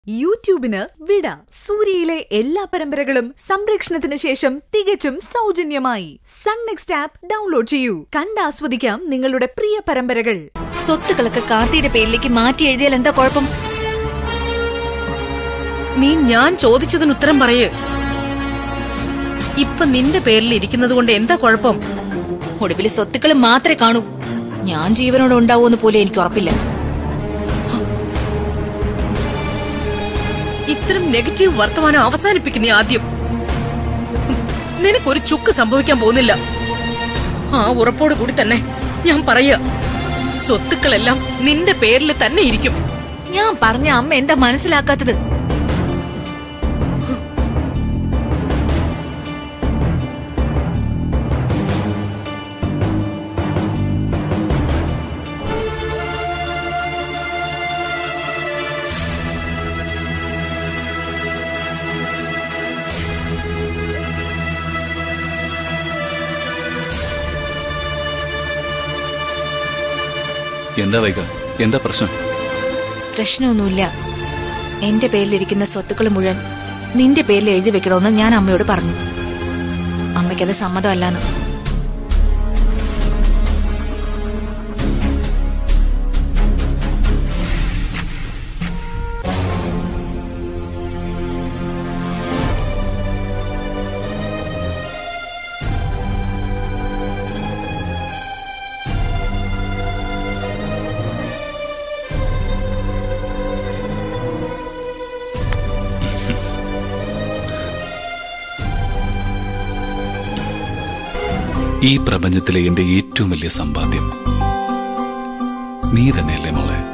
യൂട്യൂബിന് വിട സൂര്യയിലെ എല്ലാ പരമ്പരകളും സംരക്ഷണത്തിന് ശേഷം തികച്ചും സൗജന്യമായി സൺ നെക്സ്റ്റ് ആപ്പ് ഡൗൺലോഡ് ചെയ്യൂ കണ്ടാസ്വദിക്കാം നിങ്ങളുടെ പ്രിയ പരമ്പരകൾ സ്വത്തുക്കളൊക്കെ കാർത്തിയുടെ പേരിലേക്ക് മാറ്റി എഴുതിയാൽ എന്താ കുഴപ്പം നീ ഞാൻ ചോദിച്ചതിന് ഉത്തരം പറയ് ഇപ്പൊ നിന്റെ പേരിൽ ഇരിക്കുന്നത് കൊണ്ട് എന്താ കുഴപ്പം ഒടുവിൽ സ്വത്തുക്കൾ മാത്രമേ കാണൂ ഞാൻ ജീവനോടെ ഉണ്ടാവുമെന്ന് പോലും എനിക്ക് ഉറപ്പില്ല ഇത്തരം നെഗറ്റീവ് വർത്തമാനം അവസാനിപ്പിക്കുന്ന ആദ്യം നിനക്കൊരു ചുക്ക് സംഭവിക്കാൻ പോകുന്നില്ല ആ ഉറപ്പോട് കൂടി തന്നെ ഞാൻ പറയാ സ്വത്തുക്കളെല്ലാം നിന്റെ പേരിൽ തന്നെ ഇരിക്കും ഞാൻ പറഞ്ഞ അമ്മ എന്താ മനസ്സിലാക്കാത്തത് എന്താ വൈക എന്താ പ്രശ്നം പ്രശ്നമൊന്നുമില്ല എന്റെ പേരിലിരിക്കുന്ന സ്വത്തുക്കൾ മുഴുവൻ നിന്റെ പേരിൽ എഴുതി വെക്കണമെന്ന് ഞാൻ അമ്മയോട് പറഞ്ഞു അമ്മയ്ക്കത് സമ്മതമല്ലാന്ന് ഈ പ്രപഞ്ചത്തിലെ എന്റെ ഏറ്റവും വലിയ സമ്പാദ്യം നീ തന്നെയല്ലേ മോളെ